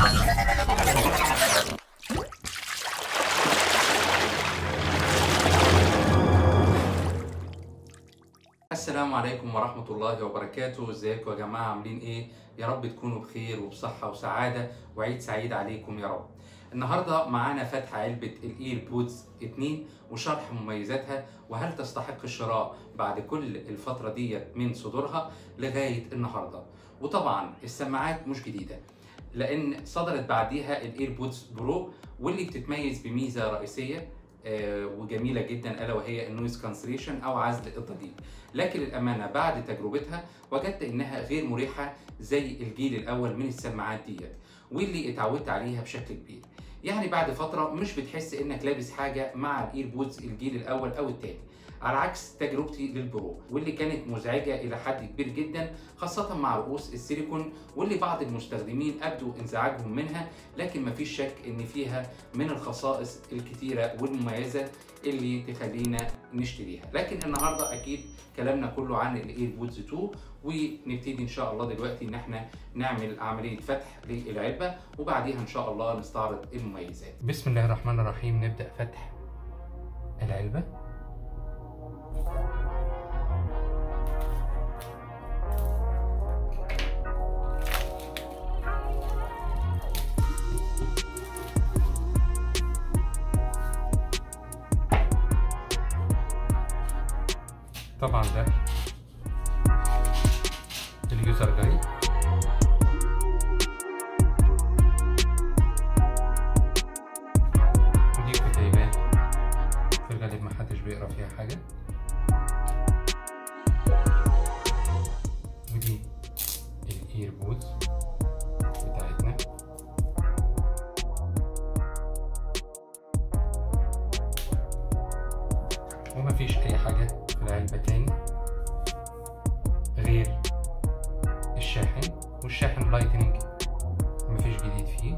السلام عليكم ورحمة الله وبركاته ازيكم يا جماعة عاملين ايه يا رب تكونوا بخير وبصحة وسعادة وعيد سعيد عليكم يا رب النهاردة معانا فتح علبة الاير بودز 2 وشرح مميزاتها وهل تستحق الشراء بعد كل الفترة دي من صدورها لغاية النهاردة وطبعا السماعات مش جديدة لان صدرت بعديها الاير بودز برو واللي بتتميز بميزة رئيسية آه، وجميله جدا الا وهي النويز كانسليشن او عزل الضجيج لكن للامانه بعد تجربتها وجدت انها غير مريحه زي الجيل الاول من السماعات ديت واللي اتعودت عليها بشكل كبير يعني بعد فتره مش بتحس انك لابس حاجه مع الايربودز الجيل الاول او الثاني على عكس تجربتي للبرو واللي كانت مزعجه الى حد كبير جدا خاصه مع رؤوس السيليكون واللي بعض المستخدمين ابدوا انزعاجهم منها لكن مفيش شك ان فيها من الخصائص الكتيره والمميزه اللي تخلينا نشتريها لكن النهارده اكيد كلامنا كله عن الايربودز 2 ونبتدي ان شاء الله دلوقتي ان احنا نعمل عمليه فتح للعلبه وبعديها ان شاء الله نستعرض المميزات بسم الله الرحمن الرحيم نبدا فتح العلبه طبعا ده اليوزر جايد ودي كتيبات في الغالب محدش بيقرا فيها حاجة ودي الايربودز بتاعتنا ومفيش أي حاجة في العلبة تاني غير الشاحن والشاحن لايتنينج مفيش جديد فيه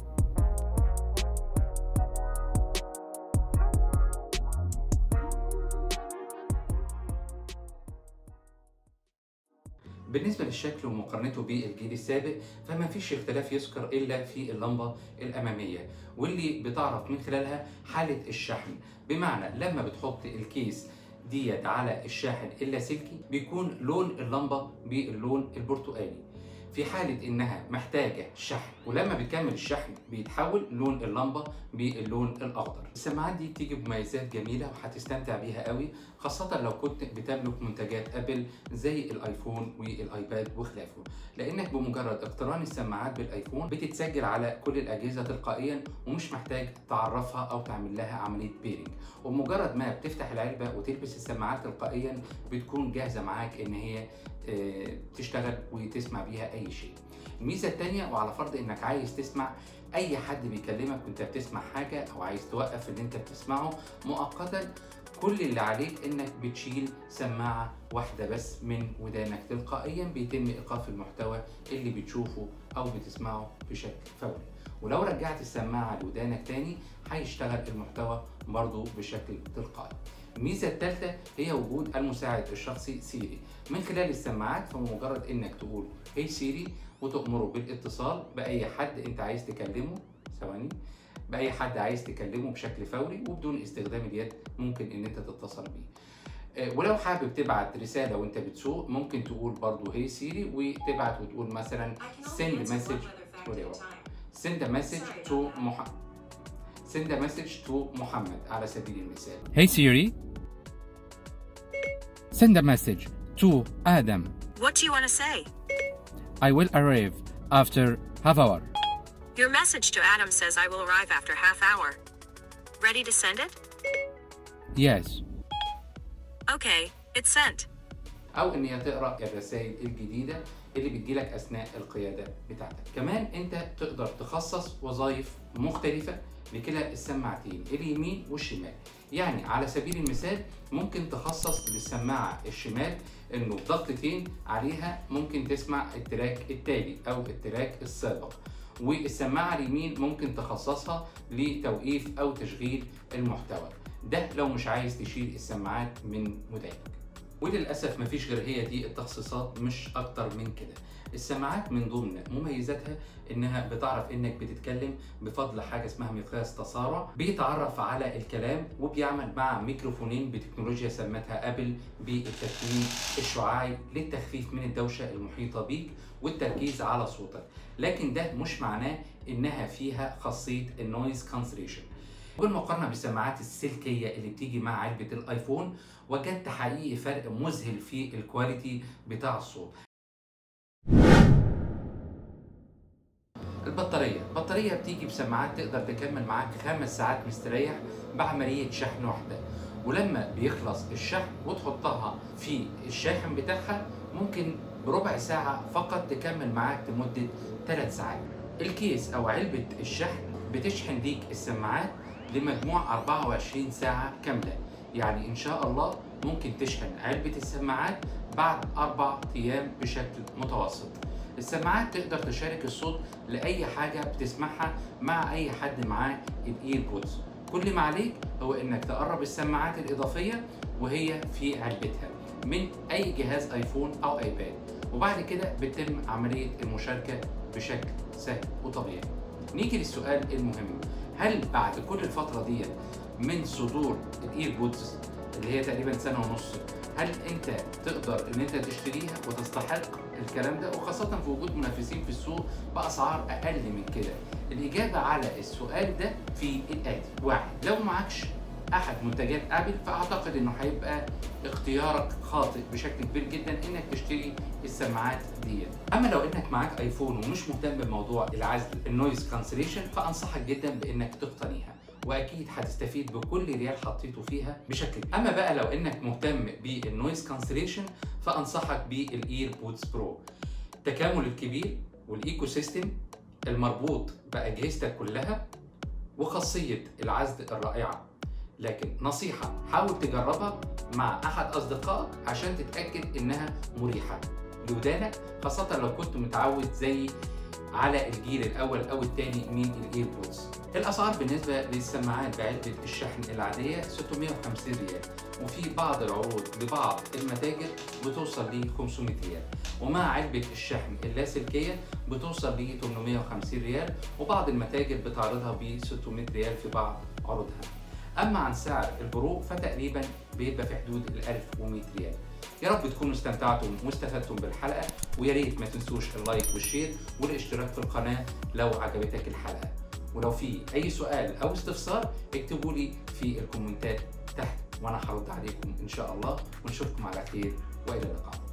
بالنسبة للشكل ومقارنته بالجيل السابق فما فيش اختلاف يذكر إلا في اللمبة الأمامية واللي بتعرف من خلالها حالة الشحن بمعنى لما بتحط الكيس ديت على الشاحن اللاسلكي بيكون لون اللمبة باللون البرتقالي في حالة إنها محتاجة شحن ولما بتكمل الشحن بيتحول لون اللمبة باللون الأخضر السماعات دي بتيجي بمميزات جميلة وهتستمتع بيها قوي خاصة لو كنت بتملك منتجات أبل زي الآيفون والآيباد وخلافه لأنك بمجرد اقتران السماعات بالآيفون بتتسجل على كل الأجهزة تلقائيا ومش محتاج تعرفها أو تعمل لها عملية بيرنج ومجرد ما بتفتح العلبة وتلبس السماعات تلقائيا بتكون جاهزة معاك إن هي آه، تشتغل وتسمع بيها أي شيء الميزة التانية وعلى فرض إنك عايز تسمع أي حد بيكلمك وأنت بتسمع حاجة أو عايز توقف اللي أنت بتسمعه مؤقتا كل اللي عليك انك بتشيل سماعة واحدة بس من ودانك تلقائيا بيتم ايقاف المحتوى اللي بتشوفه او بتسمعه بشكل فوري ولو رجعت السماعة لودانك تاني هيشتغل المحتوى برضه بشكل تلقائي الميزة الثالثة هي وجود المساعد الشخصي سيري من خلال السماعات فمجرد انك تقول هي سيري وتأمره بالاتصال بأي حد انت عايز تكلمه ثواني باي حد عايز تكلمه بشكل فوري وبدون استخدام اليد ممكن ان انت تتصل بيه آه، ولو حابب تبعت رسالة وانت بتسوق ممكن تقول برضو هي سيري وتبعت وتقول مثلا send message whatever. send a message to محمد send a message to محمد على سبيل المثال Hey Siri. Send a message to Adam. What do you want to say? I will arrive after half hour. Your message to Adam says I will arrive after half hour. Ready to send it? Yes. Okay, it's sent. او ان هي تقرا الرسائل الجديده اللي بتجيلك اثناء القياده بتاعتك كمان انت تقدر تخصص وظائف مختلفه لكلا السماعتين اليمين والشمال يعني على سبيل المثال ممكن تخصص للسماعه الشمال انه بضغطتين عليها ممكن تسمع التراك التالي او التراك السابق والسماعه اليمين ممكن تخصصها لتوقيف او تشغيل المحتوى ده لو مش عايز تشيل السماعات من ودانك وللاسف مفيش غير هي دي التخصيصات مش اكتر من كده السماعات من ضمن مميزاتها انها بتعرف انك بتتكلم بفضل حاجه اسمها مقياس تسارع بيتعرف على الكلام وبيعمل مع ميكروفونين بتكنولوجيا سمتها ابل بالتكوين الشعاعي للتخفيف من الدوشه المحيطه بيك والتركيز على صوتك لكن ده مش معناه انها فيها خاصيه النويز كانسليشن بالمقارنه بالسماعات السلكيه اللي بتيجي مع علبه الايفون وجدت حقيقي فرق مذهل في الكواليتي بتاع الصوت البطارية البطارية بتيجي بسماعات تقدر تكمل معاك خمس ساعات مستريح بعملية شحن واحدة ولما بيخلص الشحن وتحطها في الشاحن بتاعها ممكن بربع ساعة فقط تكمل معاك لمدة 3 ساعات الكيس أو علبة الشحن بتشحن ليك السماعات لمجموع 24 ساعة كاملة يعني إن شاء الله ممكن تشحن علبة السماعات بعد أربع أيام بشكل متوسط السماعات تقدر تشارك الصوت لأي حاجة بتسمعها مع أي حد معاه الإيربودز كل ما عليك هو إنك تقرب السماعات الإضافية وهي في علبتها من أي جهاز آيفون أو آيباد وبعد كده بتتم عملية المشاركة بشكل سهل وطبيعي نيجي للسؤال المهم هل بعد كل الفترة دي من صدور الإيربودز اللي هي تقريبا سنة ونص هل انت تقدر ان انت تشتريها وتستحق الكلام ده وخاصة في وجود منافسين في السوق بأسعار أقل من كده الإجابة على السؤال ده في الآتي واحد لو معكش أحد منتجات أبل فأعتقد إنه هيبقى اختيارك خاطئ بشكل كبير جدا إنك تشتري السماعات دي أما لو إنك معاك آيفون ومش مهتم بموضوع العزل النويز كانسليشن فأنصحك جدا بإنك تقتنيها واكيد هتستفيد بكل ريال حطيته فيها بشكل كبير اما بقى لو انك مهتم بالنويز كانسليشن فانصحك بالاير بودز برو التكامل الكبير والايكو سيستم المربوط باجهزتك كلها وخاصيه العزل الرائعه لكن نصيحه حاول تجربها مع احد اصدقائك عشان تتاكد انها مريحه لودانك خاصه لو كنت متعود زي على الجيل الاول او الثاني من الايربودز الاسعار بالنسبه للسماعات بعلبه الشحن العاديه 650 ريال وفي بعض العروض لبعض المتاجر بتوصل ل 500 ريال ومع علبه الشحن اللاسلكيه بتوصل ل 850 ريال وبعض المتاجر بتعرضها ب 600 ريال في بعض عروضها اما عن سعر البرو فتقريبا بيبقى في حدود ال 1100 ريال يا رب تكونوا استمتعتم واستفدتم بالحلقه ويا ريت ما تنسوش اللايك والشير والاشتراك في القناه لو عجبتك الحلقه ولو في اي سؤال او استفسار اكتبوا لي في الكومنتات تحت وانا هرد عليكم ان شاء الله ونشوفكم على خير والى اللقاء